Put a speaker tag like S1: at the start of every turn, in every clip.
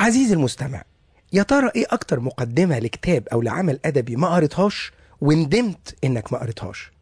S1: عزيزي المستمع يا ترى ايه اكتر مقدمة لكتاب او لعمل ادبي ما قريتهاش وندمت انك ما قريتهاش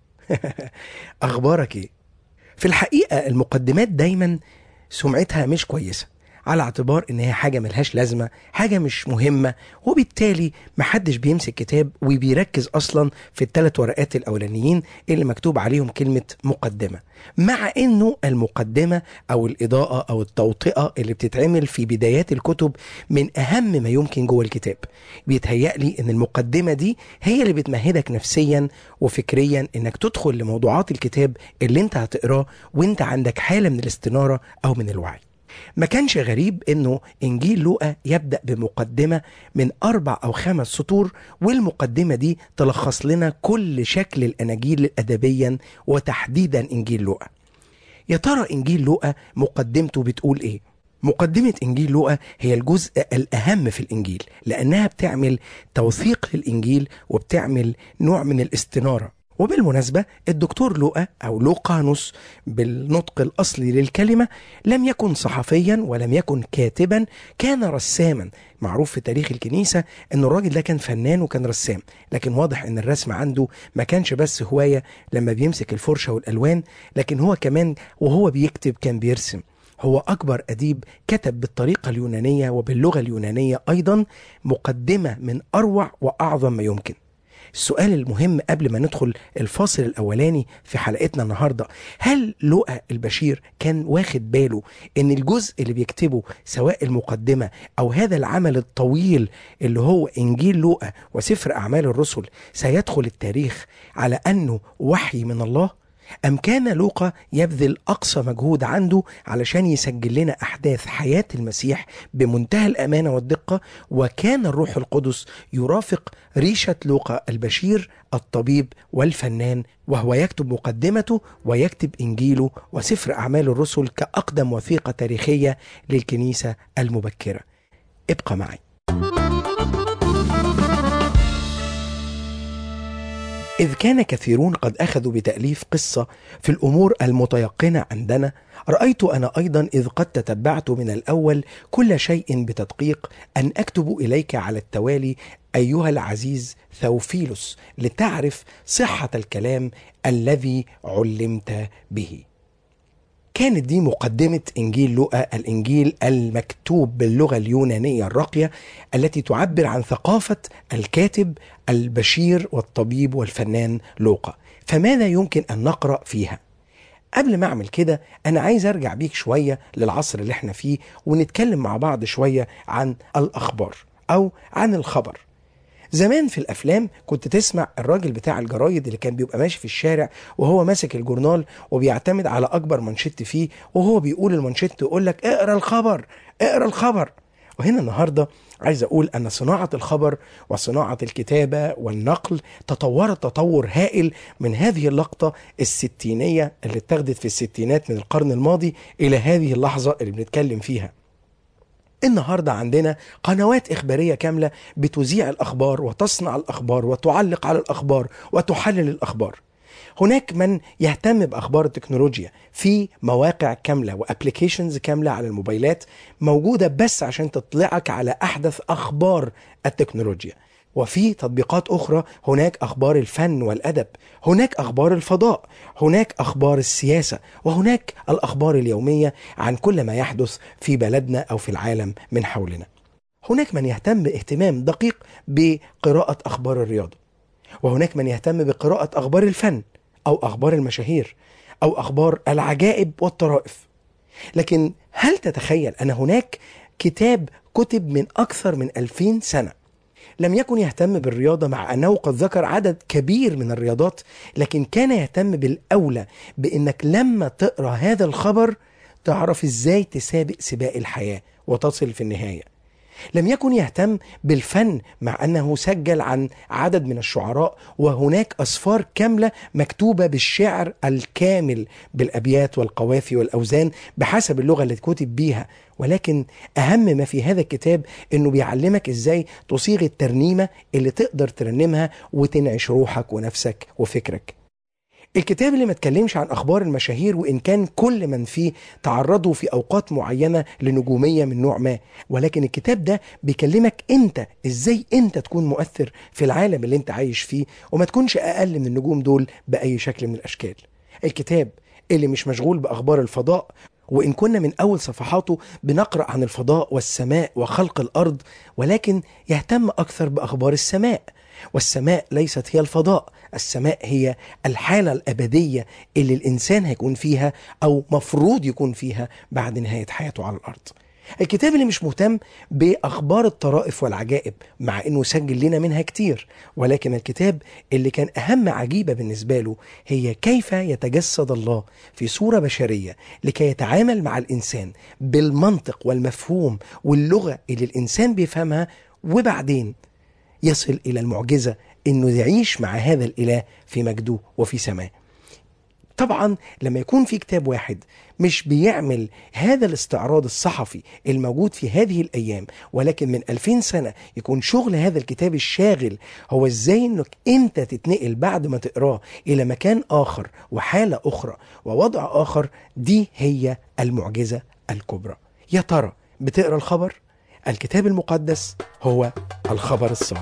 S1: اخبارك ايه في الحقيقة المقدمات دايما سمعتها مش كويسة على اعتبار ان هي حاجة ملهاش لازمة حاجة مش مهمة وبالتالي محدش بيمسك كتاب وبيركز اصلا في الثلاث ورقات الاولانيين اللي مكتوب عليهم كلمة مقدمة مع انه المقدمة او الاضاءة او التوطئة اللي بتتعمل في بدايات الكتب من اهم ما يمكن جوه الكتاب بيتهيألي ان المقدمة دي هي اللي بتمهدك نفسيا وفكريا انك تدخل لموضوعات الكتاب اللي انت هتقراه وانت عندك حالة من الاستنارة او من الوعي ما كانش غريب انه انجيل لوقا يبدا بمقدمه من اربع او خمس سطور والمقدمه دي تلخص لنا كل شكل الاناجيل ادبيا وتحديدا انجيل لوقا يا ترى انجيل لوقا مقدمته بتقول ايه مقدمة إنجيل لوقا هي الجزء الأهم في الإنجيل لأنها بتعمل توثيق للإنجيل وبتعمل نوع من الاستنارة وبالمناسبة الدكتور لوقا أو لوقانوس بالنطق الأصلي للكلمة لم يكن صحفيا ولم يكن كاتبا كان رساما معروف في تاريخ الكنيسة أن الراجل ده كان فنان وكان رسام لكن واضح أن الرسم عنده ما كانش بس هواية لما بيمسك الفرشة والألوان لكن هو كمان وهو بيكتب كان بيرسم هو أكبر أديب كتب بالطريقة اليونانية وباللغة اليونانية أيضا مقدمة من أروع وأعظم ما يمكن السؤال المهم قبل ما ندخل الفاصل الاولاني في حلقتنا النهارده هل لؤى البشير كان واخد باله ان الجزء اللي بيكتبه سواء المقدمه او هذا العمل الطويل اللي هو انجيل لوقا وسفر اعمال الرسل سيدخل التاريخ على انه وحي من الله أم كان لوقا يبذل أقصى مجهود عنده علشان يسجل لنا أحداث حياة المسيح بمنتهى الأمانة والدقة وكان الروح القدس يرافق ريشة لوقا البشير الطبيب والفنان وهو يكتب مقدمته ويكتب إنجيله وسفر أعمال الرسل كأقدم وثيقة تاريخية للكنيسة المبكرة ابقى معي إذ كان كثيرون قد أخذوا بتأليف قصة في الأمور المتيقنة عندنا رأيت أنا أيضا إذ قد تتبعت من الأول كل شيء بتدقيق أن أكتب إليك على التوالي أيها العزيز ثوفيلوس لتعرف صحة الكلام الذي علمت به كانت دي مقدمة إنجيل لوقا الإنجيل المكتوب باللغة اليونانية الراقية التي تعبر عن ثقافة الكاتب البشير والطبيب والفنان لوقا فماذا يمكن أن نقرأ فيها؟ قبل ما أعمل كده أنا عايز أرجع بيك شوية للعصر اللي احنا فيه ونتكلم مع بعض شوية عن الأخبار أو عن الخبر زمان في الافلام كنت تسمع الراجل بتاع الجرايد اللي كان بيبقى ماشي في الشارع وهو ماسك الجورنال وبيعتمد على اكبر منشط فيه وهو بيقول المنشط يقول لك اقرا الخبر اقرا الخبر وهنا النهارده عايز اقول ان صناعه الخبر وصناعه الكتابه والنقل تطورت تطور هائل من هذه اللقطه الستينيه اللي اتخذت في الستينات من القرن الماضي الى هذه اللحظه اللي بنتكلم فيها النهارده عندنا قنوات اخباريه كامله بتذيع الاخبار وتصنع الاخبار وتعلق على الاخبار وتحلل الاخبار. هناك من يهتم باخبار التكنولوجيا في مواقع كامله وابلكيشنز كامله على الموبايلات موجوده بس عشان تطلعك على احدث اخبار التكنولوجيا. وفي تطبيقات اخرى هناك اخبار الفن والادب هناك اخبار الفضاء هناك اخبار السياسه وهناك الاخبار اليوميه عن كل ما يحدث في بلدنا او في العالم من حولنا هناك من يهتم باهتمام دقيق بقراءه اخبار الرياضه وهناك من يهتم بقراءه اخبار الفن او اخبار المشاهير او اخبار العجائب والطرائف لكن هل تتخيل ان هناك كتاب كتب من اكثر من 2000 سنه لم يكن يهتم بالرياضة مع أنه قد ذكر عدد كبير من الرياضات لكن كان يهتم بالأولى بأنك لما تقرأ هذا الخبر تعرف إزاي تسابق سباق الحياة وتصل في النهاية لم يكن يهتم بالفن مع انه سجل عن عدد من الشعراء وهناك اسفار كامله مكتوبه بالشعر الكامل بالابيات والقوافي والاوزان بحسب اللغه اللي كتب بيها ولكن اهم ما في هذا الكتاب انه بيعلمك ازاي تصيغ الترنيمه اللي تقدر ترنمها وتنعش روحك ونفسك وفكرك الكتاب اللي ما اتكلمش عن اخبار المشاهير وان كان كل من فيه تعرضوا في اوقات معينه لنجوميه من نوع ما ولكن الكتاب ده بيكلمك انت ازاي انت تكون مؤثر في العالم اللي انت عايش فيه وما تكونش اقل من النجوم دول باي شكل من الاشكال الكتاب اللي مش مشغول باخبار الفضاء وإن كنا من أول صفحاته بنقرأ عن الفضاء والسماء وخلق الأرض ولكن يهتم أكثر بأخبار السماء والسماء ليست هي الفضاء السماء هي الحالة الأبدية اللي الإنسان هيكون فيها أو مفروض يكون فيها بعد نهاية حياته على الأرض الكتاب اللي مش مهتم بأخبار الطرائف والعجائب مع أنه سجل لنا منها كتير ولكن الكتاب اللي كان أهم عجيبة بالنسبة له هي كيف يتجسد الله في صورة بشرية لكي يتعامل مع الإنسان بالمنطق والمفهوم واللغة اللي الإنسان بيفهمها وبعدين يصل إلى المعجزة أنه يعيش مع هذا الإله في مجده وفي سماه طبعا لما يكون في كتاب واحد مش بيعمل هذا الاستعراض الصحفي الموجود في هذه الأيام ولكن من 2000 سنة يكون شغل هذا الكتاب الشاغل هو ازاي انك انت تتنقل بعد ما تقراه إلى مكان آخر وحالة أخرى ووضع آخر دي هي المعجزة الكبرى يا ترى بتقرا الخبر الكتاب المقدس هو الخبر السار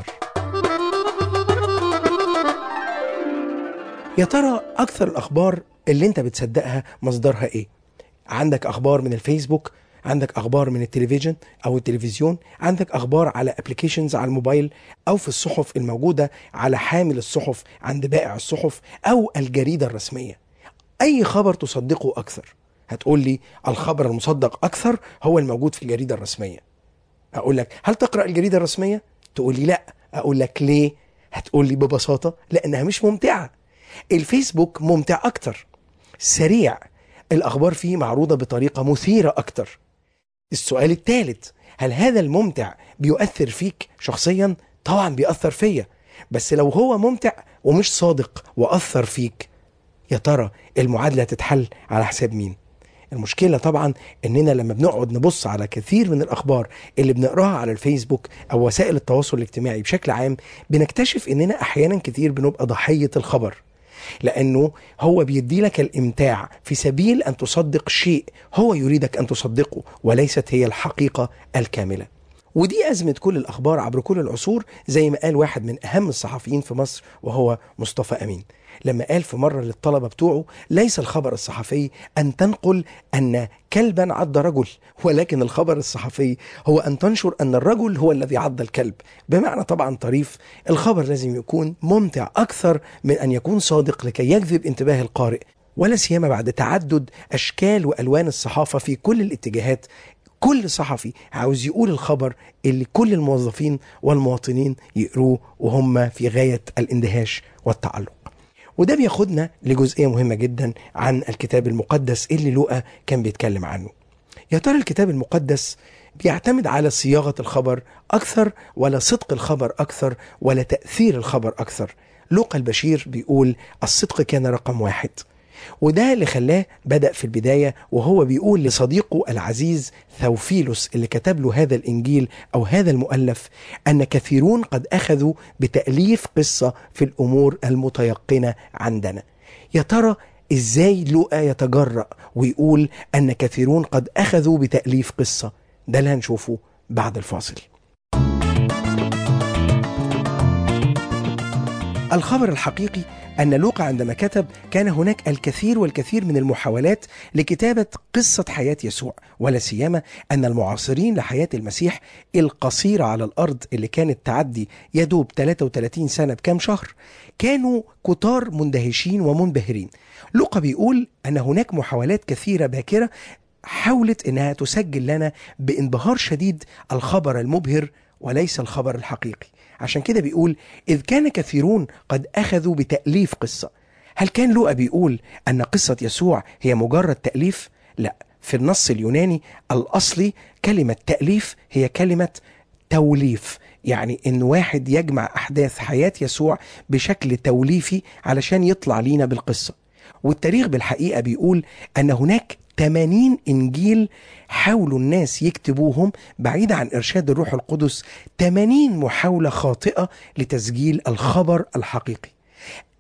S1: يا ترى اكثر الاخبار اللي انت بتصدقها مصدرها ايه عندك اخبار من الفيسبوك عندك اخبار من التلفزيون او التلفزيون عندك اخبار على ابلكيشنز على الموبايل او في الصحف الموجوده على حامل الصحف عند بائع الصحف او الجريده الرسميه اي خبر تصدقه اكثر هتقول لي الخبر المصدق اكثر هو الموجود في الجريده الرسميه اقول لك هل تقرا الجريده الرسميه تقول لي لا اقول لك ليه هتقول لي ببساطه لانها مش ممتعه الفيسبوك ممتع اكتر سريع الاخبار فيه معروضه بطريقه مثيره اكتر السؤال الثالث هل هذا الممتع بيؤثر فيك شخصيا طبعا بيأثر فيا بس لو هو ممتع ومش صادق وأثر فيك يا ترى المعادلة تتحل على حساب مين المشكلة طبعا اننا لما بنقعد نبص على كثير من الاخبار اللي بنقراها على الفيسبوك او وسائل التواصل الاجتماعي بشكل عام بنكتشف اننا احيانا كتير بنبقى ضحية الخبر لانه هو بيدي لك الامتاع في سبيل ان تصدق شيء هو يريدك ان تصدقه وليست هي الحقيقة الكاملة ودي أزمة كل الأخبار عبر كل العصور زي ما قال واحد من أهم الصحفيين في مصر وهو مصطفى أمين لما قال في مرة للطلبة بتوعه ليس الخبر الصحفي أن تنقل أن كلبا عض رجل ولكن الخبر الصحفي هو أن تنشر أن الرجل هو الذي عض الكلب بمعنى طبعا طريف الخبر لازم يكون ممتع أكثر من أن يكون صادق لكي يجذب انتباه القارئ ولا سيما بعد تعدد أشكال وألوان الصحافة في كل الاتجاهات كل صحفي عاوز يقول الخبر اللي كل الموظفين والمواطنين يقروه وهم في غاية الاندهاش والتعلق وده بياخدنا لجزئية مهمة جدا عن الكتاب المقدس اللي لوقا كان بيتكلم عنه يا ترى الكتاب المقدس بيعتمد على صياغة الخبر أكثر ولا صدق الخبر أكثر ولا تأثير الخبر أكثر لوقا البشير بيقول الصدق كان رقم واحد وده اللي خلاه بدأ في البداية وهو بيقول لصديقه العزيز ثوفيلوس اللي كتب له هذا الإنجيل أو هذا المؤلف أن كثيرون قد أخذوا بتأليف قصة في الأمور المتيقنة عندنا يا ترى إزاي لوقا يتجرأ ويقول أن كثيرون قد أخذوا بتأليف قصة ده اللي هنشوفه بعد الفاصل الخبر الحقيقي أن لوقا عندما كتب كان هناك الكثير والكثير من المحاولات لكتابة قصة حياة يسوع ولا سيما أن المعاصرين لحياة المسيح القصيرة على الأرض اللي كانت تعدي يدوب 33 سنة بكام شهر كانوا كتار مندهشين ومنبهرين لوقا بيقول أن هناك محاولات كثيرة باكرة حاولت أنها تسجل لنا بانبهار شديد الخبر المبهر وليس الخبر الحقيقي عشان كده بيقول إذ كان كثيرون قد أخذوا بتأليف قصة هل كان لوقا بيقول أن قصة يسوع هي مجرد تأليف؟ لا في النص اليوناني الأصلي كلمة تأليف هي كلمة توليف يعني ان واحد يجمع احداث حياه يسوع بشكل توليفي علشان يطلع لينا بالقصه والتاريخ بالحقيقه بيقول ان هناك 80 انجيل حاولوا الناس يكتبوهم بعيد عن ارشاد الروح القدس 80 محاوله خاطئه لتسجيل الخبر الحقيقي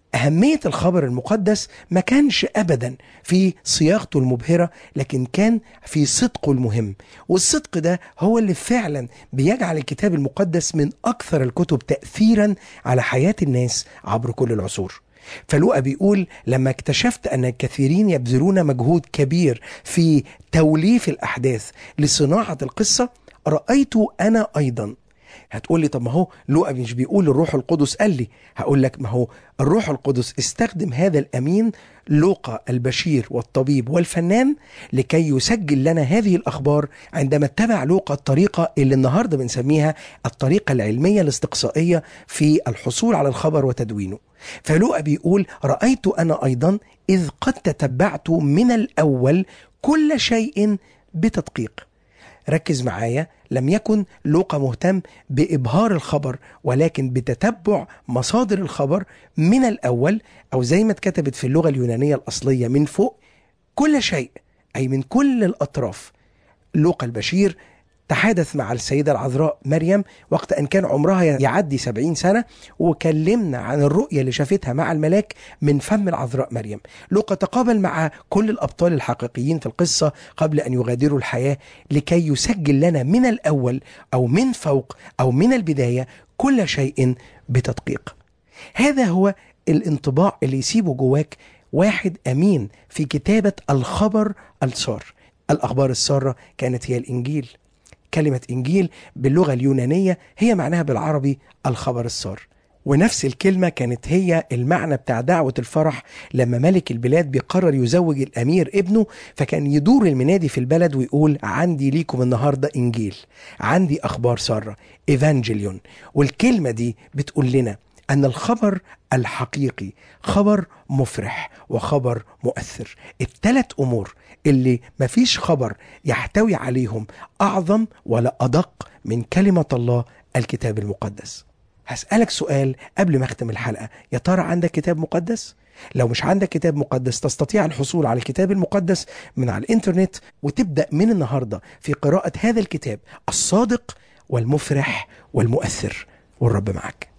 S1: أهمية الخبر المقدس ما كانش أبدا في صياغته المبهرة لكن كان في صدقه المهم والصدق ده هو اللي فعلا بيجعل الكتاب المقدس من أكثر الكتب تأثيرا على حياة الناس عبر كل العصور فلوقا بيقول لما اكتشفت أن الكثيرين يبذلون مجهود كبير في توليف الأحداث لصناعة القصة رأيت أنا أيضا هتقول لي طب ما هو لوقا مش بيقول الروح القدس قال لي هقول لك ما هو الروح القدس استخدم هذا الامين لوقا البشير والطبيب والفنان لكي يسجل لنا هذه الاخبار عندما اتبع لوقا الطريقه اللي النهارده بنسميها الطريقه العلميه الاستقصائيه في الحصول على الخبر وتدوينه فلوقا بيقول رايت انا ايضا اذ قد تتبعت من الاول كل شيء بتدقيق ركز معايا لم يكن لوقا مهتم بإبهار الخبر ولكن بتتبع مصادر الخبر من الأول أو زي ما اتكتبت في اللغة اليونانية الأصلية من فوق كل شيء أي من كل الأطراف لوقا البشير تحادث مع السيدة العذراء مريم وقت أن كان عمرها يعدي سبعين سنة وكلمنا عن الرؤية اللي شافتها مع الملاك من فم العذراء مريم لوقا تقابل مع كل الأبطال الحقيقيين في القصة قبل أن يغادروا الحياة لكي يسجل لنا من الأول أو من فوق أو من البداية كل شيء بتدقيق هذا هو الانطباع اللي يسيبه جواك واحد أمين في كتابة الخبر السار الأخبار السارة كانت هي الإنجيل كلمة إنجيل باللغة اليونانية هي معناها بالعربي الخبر السار ونفس الكلمة كانت هي المعنى بتاع دعوة الفرح لما ملك البلاد بيقرر يزوج الأمير ابنه فكان يدور المنادي في البلد ويقول عندي ليكم النهاردة إنجيل عندي أخبار سارة إيفانجيليون والكلمة دي بتقول لنا أن الخبر الحقيقي خبر مفرح وخبر مؤثر الثلاث أمور اللي مفيش خبر يحتوي عليهم أعظم ولا أدق من كلمة الله الكتاب المقدس هسألك سؤال قبل ما أختم الحلقة يا ترى عندك كتاب مقدس؟ لو مش عندك كتاب مقدس تستطيع الحصول على الكتاب المقدس من على الإنترنت وتبدأ من النهاردة في قراءة هذا الكتاب الصادق والمفرح والمؤثر والرب معك